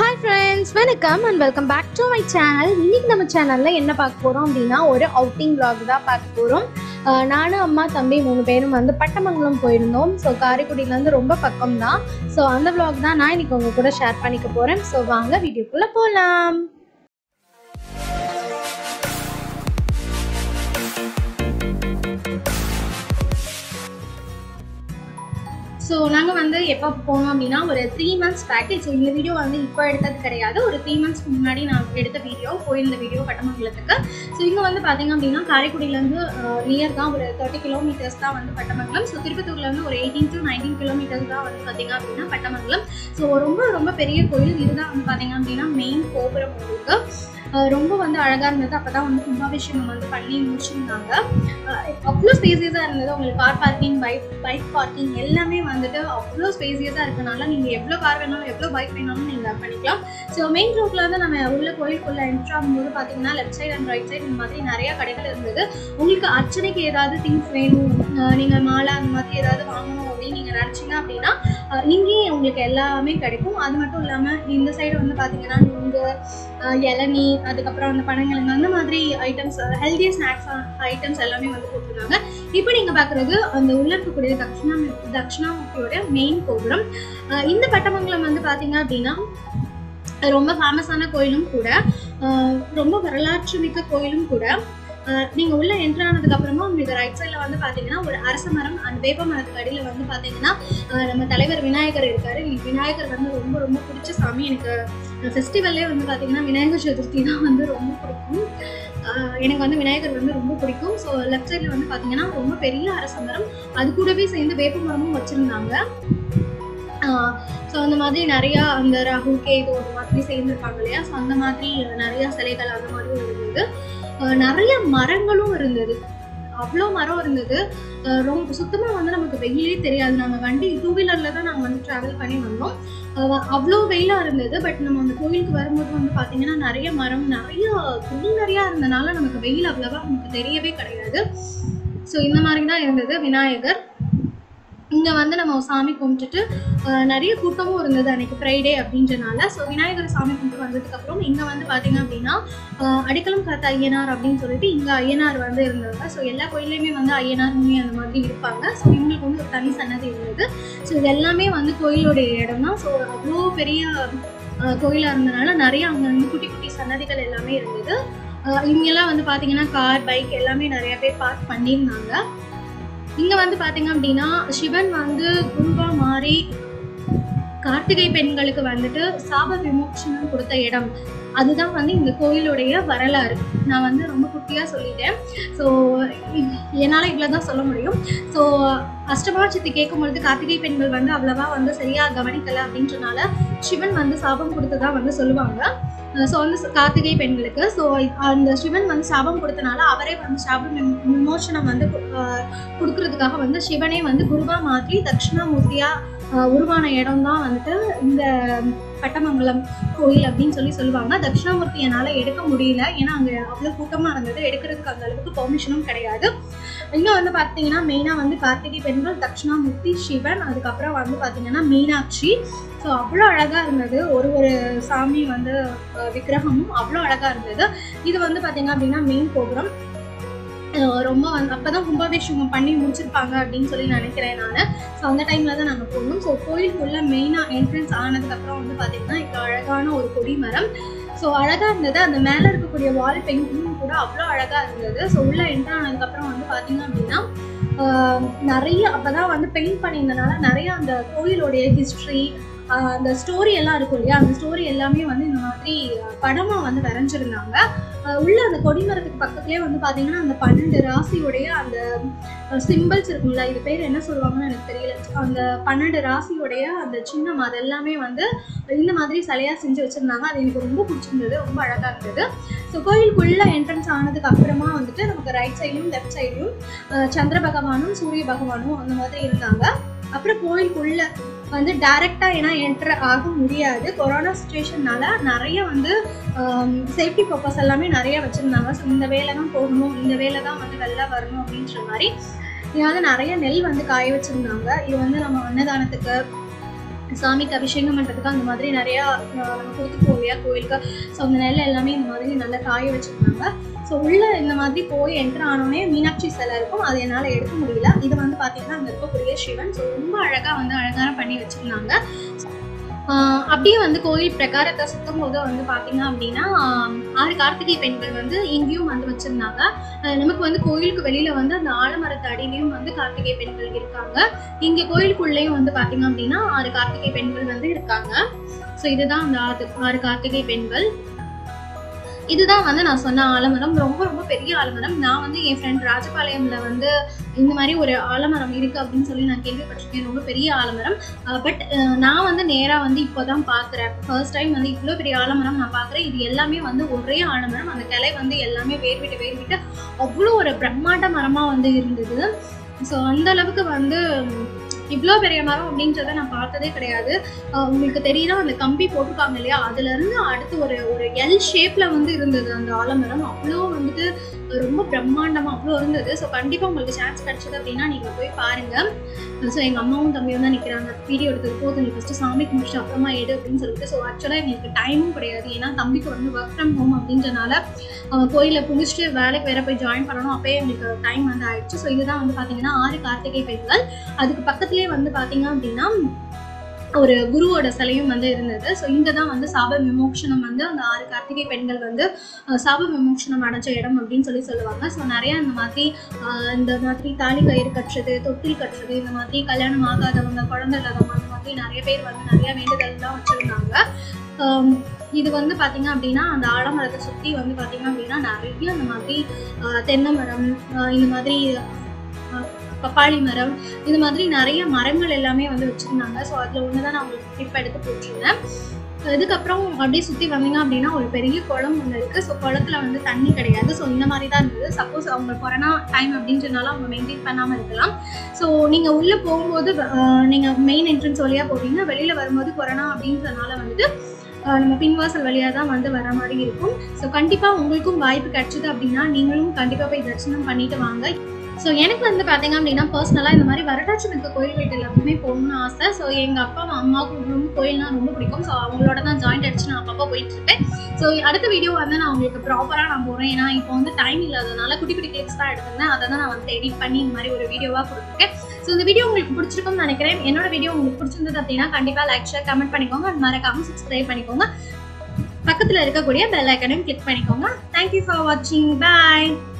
hi friends வணக்கம் and welcome back to my channel இன்னைக்கு நம்ம சேனலில் என்ன பார்க்க போகிறோம் அப்படின்னா ஒரு அவுட்டிங் vlog தான் பார்க்க போகிறோம் நானும் அம்மா தம்பி மூணு பேரும் வந்து பட்டமங்கலம் போயிருந்தோம் ஸோ காரைக்குடியிலேருந்து ரொம்ப பக்கம் தான் ஸோ அந்த vlog தான் நான் இன்னைக்கு உங்க கூட ஷேர் பண்ணிக்க போகிறேன் ஸோ வாங்க வீடியோக்குள்ளே போகலாம் ஸோ நாங்கள் வந்து எப்போ போனோம் அப்படின்னா ஒரு த்ரீ மந்த்ஸ் பேக் ஸோ இந்த வீடியோ வந்து இப்போ எடுத்தது கிடையாது ஒரு த்ரீ மந்த்ஸ்க்கு முன்னாடி நான் எடுத்த வீடியோ போயிருந்த வீடியோ பட்டமங்கலத்துக்கு ஸோ இங்கே வந்து பார்த்தீங்க அப்படின்னா காரைக்குடியிலேருந்து நியர் தான் ஒரு தேர்ட்டி கிலோமீட்டர்ஸ் தான் வந்து பட்டமங்கலம் ஸோ திருப்பத்தூர்லேருந்து ஒரு எயிட்டீன் டு நைன்டீன் கிலோமீட்டர்ஸ் தான் வந்து பார்த்தீங்க அப்படின்னா பட்டமங்கலம் ஸோ ரொம்ப ரொம்ப பெரிய கோயில் இதுதான் வந்து பார்த்தீங்க அப்படின்னா மெயின் கோபுரம் உங்களுக்கு அஹ் ரொம்ப வந்து அழகாக இருந்தது அப்போ தான் வந்து கும்பாபிஷேகம் வந்து பண்ணி முடிச்சிருந்தாங்க அஹ் அவ்வளோ ஸ்பேசியஸாக இருந்தது உங்களுக்கு car parking bike bike parking எல்லாமே வந்துட்டு அவ்வளோ ஸ்பேசியஸாக இருக்கனால நீங்கள் எவ்வளோ கார் வேணாலும் எவ்வளோ பைக் வேணாலும் நீங்கள் பண்ணிக்கலாம் ஸோ மெயின் ரோட்ல வந்து நம்ம உள்ள கோயிலுக்குள்ள என்ட்ரு ஆகும்போது பார்த்தீங்கன்னா left side and right side இந்த மாதிரி நிறைய கடைகள் இருந்தது உங்களுக்கு அர்ச்சனைக்கு ஏதாவது திங்ஸ் வேணும் அஹ் நீங்க மாலை அந்த மாதிரி ஏதாவது வாங்கணும் அப்படின்னு நீங்க நினைச்சீங்க அப்படின்னா அஹ் இங்கேயே உங்களுக்கு எல்லாமே கிடைக்கும் அது மட்டும் இல்லாம இந்த சைடு வந்து பாத்தீங்கன்னா நுங்கு அஹ் இளநீ அதுக்கப்புறம் அந்த பனங்கிழங்கு அந்த மாதிரி ஐட்டம்ஸ் ஹெல்திய ஸ்நாக்ஸ் ஐட்டம்ஸ் எல்லாமே வந்து போட்டிருக்காங்க இப்போ நீங்க பாக்குறது அந்த உள்ள இருக்கக்கூடிய தக்ஷணா தக்ஷணாமூர்த்தியோட மெயின் கோபுரம் அஹ் இந்த பட்டமங்கலம் வந்து பாத்தீங்க அப்படின்னா ரொம்ப ஃபேமஸான கோயிலும் கூட அஹ் ரொம்ப வரலாற்று மிக்க கோயிலும் கூட அஹ் நீங்க உள்ள என்ட்ரு ஆனதுக்கு அப்புறமா உங்களுக்கு ரைட் சைட்ல வந்து பாத்தீங்கன்னா ஒரு அரச மரம் அந்த வேப்ப மரத்துக்கு அடியில வந்து பாத்தீங்கன்னா அஹ் நம்ம தலைவர் விநாயகர் இருக்காரு எனக்கு விநாயகர் வந்து ரொம்ப ரொம்ப பிடிச்ச சாமி எனக்கு ஃபெஸ்டிவல்லே வந்து பாத்தீங்கன்னா விநாயகர் சதுர்த்தி தான் வந்து ரொம்ப பிடிக்கும் அஹ் எனக்கு வந்து விநாயகர் வந்து ரொம்ப பிடிக்கும் ஸோ லெஃப்ட் சைட்ல வந்து பாத்தீங்கன்னா ரொம்ப பெரிய அரச மரம் அது கூடவே சேர்ந்து வேப்ப மரமும் வச்சிருந்தாங்க ஸோ அந்த மாதிரி நிறையா அந்த ராகு கேது அந்த மாதிரி சேர்ந்துருப்பாங்க இல்லையா ஸோ அந்த மாதிரி நிறைய சிலைகள் அந்த மாதிரியும் இருந்தது அஹ் நிறைய மரங்களும் இருந்தது அவ்வளோ மரம் இருந்தது அஹ் ரொம்ப சுத்தமாக வந்து நமக்கு வெயிலே தெரியாது நாங்கள் வண்டி டூ வீலரில் தான் நாங்கள் வந்து ட்ராவல் பண்ணி வந்தோம் அஹ் அவ்வளோ வெயிலாக இருந்தது பட் நம்ம அந்த கோயிலுக்கு வரும்போது வந்து பார்த்தீங்கன்னா நிறைய மரம் நிறைய நிறையா இருந்தனால நமக்கு வெயில் அவ்வளோவா நமக்கு தெரியவே கிடையாது ஸோ இந்த மாதிரி தான் இருந்தது விநாயகர் இங்கே வந்து நம்ம சாமி கும்பிட்டுட்டு அஹ், நிறைய கூட்டமும் இருந்தது அன்னைக்கு ஃப்ரைடே அப்படின்றனால ஸோ விநாயகர் சாமி கும்பிட்டு வந்ததுக்கப்புறம் இங்கே வந்து பார்த்தீங்க அப்படின்னா அஹ், அடிக்கலம் காத்த ஐயனார் அப்படின்னு சொல்லிட்டு இங்கே ஐயனார் வந்து இருந்தாங்க ஸோ எல்லா கோயிலையுமே வந்து ஐயனார் முனி அந்த மாதிரி இருப்பாங்க ஸோ இவங்களுக்கு வந்து ஒரு தனி சன்னதி இருந்தது ஸோ இது எல்லாமே வந்து கோயிலுடைய இடம் தான் ஸோ அவ்வளோ பெரிய அஹ், கோயிலா இருந்தனால நிறைய அங்கே வந்து குட்டி குட்டி சன்னதிகள் எல்லாமே இருந்தது அஹ், இங்கெல்லாம் வந்து பார்த்தீங்கன்னா கார் பைக் எல்லாமே நிறைய பேர் பார்க் பண்ணியிருந்தாங்க இங்க வந்து பாத்தீங்க அப்படின்னா சிவன் வந்து குருவா மாறி கார்த்திகை பெண்களுக்கு வந்துட்டு சாப விமோச்சனம் கொடுத்த இடம் அதுதான் வந்து இந்த கோயிலுடைய வரலாறு நான் வந்து ரொம்ப குட்டியாக சொல்லிட்டேன் ஸோ என்னால் இவ்வளோ தான் சொல்ல முடியும் ஸோ அஷ்டமாட்சத்தை கேட்கும் பொழுது கார்த்திகை பெண்கள் வந்து அவ்வளவா வந்து சரியாக கவனிக்கலை அப்படின்றனால சிவன் வந்து சாபம் கொடுத்ததா வந்து சொல்லுவாங்க ஸோ வந்து கார்த்திகை பெண்களுக்கு ஸோ அந்த சிவன் வந்து சாபம் கொடுத்தனால அவரே வந்து சாப விமோ- விமோசனம் வந்து அஹ், கொடுக்கறதுக்காக வந்து சிவனே வந்து குருவா மாற்றி தட்சிணாமூர்த்தியா அஹ், உருவான இடம் தான் வந்துட்டு இந்த பட்டமங்கலம் கோயில் அப்படின்னு சொல்லி சொல்லுவாங்க தட்சிணாமூர்த்தி என்னால் எடுக்க முடியல ஏன்னா அங்கே அவ்வளோ கூட்டமாக இருந்தது எடுக்கிறதுக்கு அந்த அளவுக்கு பெர்மிஷனும் கிடையாது இன்னும் வந்து பார்த்தீங்கன்னா மெயினாக வந்து கார்த்திகை பெண்கள் தட்சிணாமூர்த்தி சிவன் அதுக்கப்புறம் வந்து பார்த்தீங்கன்னா மீனாட்சி ஸோ அவ்வளோ அழகாக இருந்தது ஒரு ஒரு சாமி வந்து அஹ், விக்கிரகமும் அவ்வளோ அழகாக இருந்தது இது வந்து பார்த்தீங்க அப்படின்னா மெயின் கோபுரம் அஹ் ரொம்ப வந்து அப்போ தான் கும்பாபிஷேகம் பண்ணி முடிச்சிருப்பாங்க அப்படின்னு சொல்லி நினைக்கிறேன் நான் ஸோ அந்த டைமில் தான் நாங்கள் போனோம் ஸோ கோயிலுக்குள்ள மெயினாக என்ட்ரன்ஸ் ஆனதுக்கப்புறம் வந்து பார்த்தீங்கன்னா இப்போ அழகான ஒரு கொடிமரம் ஸோ அழகாக இருந்தது அந்த மேலே இருக்கக்கூடிய வால் பெயிண்டிங்கும் கூட அவ்வளோ அழகாக இருந்தது ஸோ உள்ளே என்ட்ரு ஆனதுக்கப்புறம் வந்து பார்த்தீங்க அப்படின்னா ஆஹ் நிறைய அப்போ தான் வந்து பெயிண்ட் பண்ணியிருந்தனால நிறைய அந்த கோயிலுடைய ஹிஸ்ட்ரி அந்த ஸ்டோரி எல்லாம் இருக்கும் இல்லையா அந்த ஸ்டோரி எல்லாமே வந்து இந்த மாதிரி படமாக வந்து வரைஞ்சிருந்தாங்க ஆஹ் உள்ள அந்த கொடிமரத்துக்கு பக்கத்துலேயே வந்து பார்த்தீங்கன்னா அந்த பன்னெண்டு ராசியுடைய அந்த சிம்பிள்ஸ் இருக்கும்ல இது பேர் என்ன சொல்லுவாங்கன்னு எனக்கு தெரியல அந்த பன்னெண்டு ராசியுடைய அந்த சின்னம் அது எல்லாமே வந்து இந்த மாதிரி சிலையா செஞ்சு வச்சிருந்தாங்க அது எனக்கு ரொம்ப பிடிச்சிருந்தது ரொம்ப அழகா இருந்தது ஸோ கோயிலுக்குள்ள என்ட்ரன்ஸ் ஆனதுக்கு அப்புறமா வந்துட்டு நமக்கு ரைட் சைட்லையும் லெஃப்ட் சைட்லையும் சந்திர பகவானும் சூரிய பகவானும் அந்த மாதிரி இருந்தாங்க அப்புறம் கோயிலுக்குள்ள வந்து டைரக்டா ஏன்னா என்டர் ஆக முடியாது கொரோனா சுச்சுவேஷன்னால நிறைய வந்து சேஃப்டி பர்பஸ் எல்லாமே நிறைய வச்சிருந்தாங்க ஸோ இந்த வேலை தான் போகணும் இந்த வேலை தான் வந்து வெளில வரணும் அப்படின்ற மாதிரி இது வந்து நிறைய நெல் வந்து காய வச்சிருந்தாங்க இது வந்து நம்ம அன்னதானத்துக்கு சாமிக்கு அபிஷேகம் பண்ணுறதுக்கு அந்த மாதிரி நிறையா அஹ், நம்ம கொடுத்துப்போம் இல்லையா கோயிலுக்கு ஸோ அந்த நெல் எல்லாமே இந்த மாதிரி நல்லா காய வச்சுருந்தாங்க ஸோ உள்ள இந்த மாதிரி போய் என்ட்ரு ஆனோடனே மீனாட்சி சிலை இருக்கும் அது என்னால் எடுக்க முடியல இது வந்து பார்த்தீங்கன்னா அங்கே இருக்கக்கூடிய சிவன் ஸோ ரொம்ப அழகாக வந்து அலங்காரம் பண்ணி வச்சுருந்தாங்க ஆஹ் அப்படியே வந்து கோயில் பிரகாரத்தை சுத்தும் போது வந்து பார்த்தீங்க அப்படின்னா ஆஹ் ஆறு கார்த்திகை பெண்கள் வந்து இங்கேயும் வந்து வச்சிருந்தாங்க ஆஹ் நமக்கு வந்து கோயிலுக்கு வெளியில வந்து அந்த ஆலமரத்து அடியிலையும் வந்து கார்த்திகை பெண்கள் இருக்காங்க இங்க கோயிலுக்குள்ளேயும் வந்து பார்த்தீங்க அப்படின்னா ஆறு கார்த்திகை பெண்கள் வந்து இருக்காங்க ஸோ இதுதான் அந்த ஆறு ஆறு கார்த்திகை பெண்கள் இதுதான் வந்து நான் சொன்ன ஆலமரம் ரொம்ப ரொம்ப பெரிய ஆலமரம் நான் வந்து என் ஃப்ரெண்ட் ராஜபாளையம்ல வந்து இந்த மாதிரி ஒரு ஆலமரம் இருக்கு அப்படின்னு சொல்லி நான் கேள்விப்பட்டிருக்கேன் ரொம்ப பெரிய ஆலமரம் பட் நான் வந்து நேராக வந்து இப்போ தான் பார்க்குறேன் ஃபர்ஸ்ட் டைம் வந்து இவ்வளோ பெரிய ஆலமரம் நான் பார்க்குறேன் இது எல்லாமே வந்து ஒரே ஆலமரம் அந்த கிளை வந்து எல்லாமே வேர் விட்டு வேர் விட்டு அவ்வளோ ஒரு பிரம்மாண்ட மரமாக வந்து இருந்தது ஸோ அந்த அளவுக்கு வந்து இவ்வளோ பெரிய மரம் அப்படின்றத நான் பார்த்ததே கிடையாது அஹ் உங்களுக்கு தெரியுதா அந்த கம்பி போட்டிருக்காங்க இல்லையா அதுல இருந்து அடுத்து ஒரு ஒரு எல் ஷேப்ல வந்து இருந்தது அந்த ஆலமரம் அவ்வளோ வந்துட்டு ரொம்ப பிரம்மாண்டமா அவ்வளோ இருந்தது ஸோ கண்டிப்பா உங்களுக்கு சான்ஸ் கிடைச்சது அப்படின்னா நீங்க போய் பாருங்க ஸோ எங்க அம்மாவும் தம்பியும் தான் நிக்கிறாங்க வீடியோ எடுத்தது போதும் நீ ஃபர்ஸ்ட் சாமிக்கு முடிச்சு அப்புறமா எடு அப்படின்னு சொல்லிட்டு ஸோ ஆக்சுவலாக எங்களுக்கு டைமும் கிடையாது ஏன்னா தம்பிக்கு வந்து ஒர்க் ஃப்ரம் ஹோம் அப்படின்றனால அவன் கோயிலில் குளிச்சுட்டு வேலைக்கு வேற போய் ஜாயின் பண்ணணும் அப்பயே எங்களுக்கு டைம் வந்து ஆயிடுச்சு ஸோ இதுதான் வந்து பார்த்தீங்கன்னா ஆறு கார்த்திகை பெண்கள் அதுக்கு பக்கத்துலேயே வந்து பார்த்தீங்க அப்படின்னா ஒரு குருவோட சிலையும் வந்து இருந்தது ஸோ இங்கே தான் வந்து சாப விமோக்ஷனம் வந்து அந்த ஆறு கார்த்திகை பெண்கள் வந்து அஹ், சாப விமோக்ஷனம் அடைஞ்ச இடம் அப்படின்னு சொல்லி சொல்லுவாங்க ஸோ நிறைய இந்த மாதிரி அஹ், இந்த மாதிரி தாலி கயிறு கட்டுறது தொட்டில் கட்டுறது இந்த மாதிரி கல்யாணம் ஆகாதவங்க குழந்தை இல்லாதவங்க அந்த மாதிரி நிறைய பேர் வந்து நிறைய வேண்டுதல்லாம் வச்சுருந்தாங்க ஆம், இது வந்து பார்த்தீங்க அப்படின்னா அந்த ஆலமரத்தை சுற்றி வந்து பார்த்தீங்க அப்படின்னா நிறைய இந்த மாதிரி அஹ், தென்னை மரம் அஹ், இந்த மாதிரி அஹ், பப்பாளி மரம் இந்த மாதிரி நிறைய மரங்கள் எல்லாமே வந்து வச்சுருந்தாங்க ஸோ அதில் ஒன்று தான் நான் உங்களுக்கு கிளிப் எடுத்து போட்டிருந்தேன் இதுக்கப்புறம் அப்படியே சுற்றி வந்தீங்க அப்படின்னா ஒரு பெரிய குளம் ஒன்று இருக்குது ஸோ குளத்துல வந்து தண்ணி கிடையாது ஸோ இந்த மாதிரி தான் இருந்தது சப்போஸ் அவங்க கொரோனா டைம் அப்படின்றனால அவங்க மெயின்டைன் பண்ணாமல் இருக்கலாம் ஸோ நீங்கள் உள்ளே போகும்போது நீங்கள் மெயின் என்ட்ரன்ஸ் வழியாக போவீங்க வெளியில் வரும்போது கொரோனா அப்படின்றனால வந்துட்டு அஹ், நம்ம பின்வாசல் வழியாக தான் வந்து வர மாதிரி இருக்கும் ஸோ கண்டிப்பாக உங்களுக்கும் வாய்ப்பு கிடைச்சது அப்படின்னா நீங்களும் கண்டிப்பாக போய் தரிசனம் பண்ணிட்டு வாங்க ஸோ எனக்கு வந்து பார்த்தீங்க அப்படின்னா பர்சனலாக இந்த மாதிரி வரட்டாட்சி மிக்க கோயில்களுக்கு எல்லாமே போகணும்னு ஆசை ஸோ எங்கள் அப்பா அம்மாவுக்கும் ரொம்ப கோயில்னா ரொம்ப பிடிக்கும் ஸோ அவங்களோட தான் ஜாயிண்ட் அடிச்சு நான் அப்பப்போ போயிட்டு இருப்பேன் ஸோ அடுத்த வீடியோ வந்து நான் உங்களுக்கு ப்ராப்பராக நான் போகிறேன் ஏன்னா இப்போ வந்து டைம் இல்லாததுனால குட்டி குட்டி கிளிப்ஸ் தான் எடுத்திருந்தேன் அதை தான் நான் வந்து எடிட் பண்ணி இந்த மாதிரி ஒரு வீடியோவாக கொடுத்துருக்கேன் ஸோ இந்த வீடியோ உங்களுக்கு பிடிச்சிருக்கும்னு நினைக்கிறேன் என்னோட வீடியோ உங்களுக்கு பிடிச்சிருந்தது அப்படின்னா கண்டிப்பாக லைக் ஷேர் கமெண்ட் பண்ணிக்கோங்க அது மறக்காம சப்ஸ்கிரைப் பண்ணிக்கோங்க பக்கத்தில் இருக்கக்கூடிய பெல் ஐக்கனையும் கிளிக் பண்ணிக்கோங்க தேங்க்யூ ஃபார் வாட்சிங் பாய்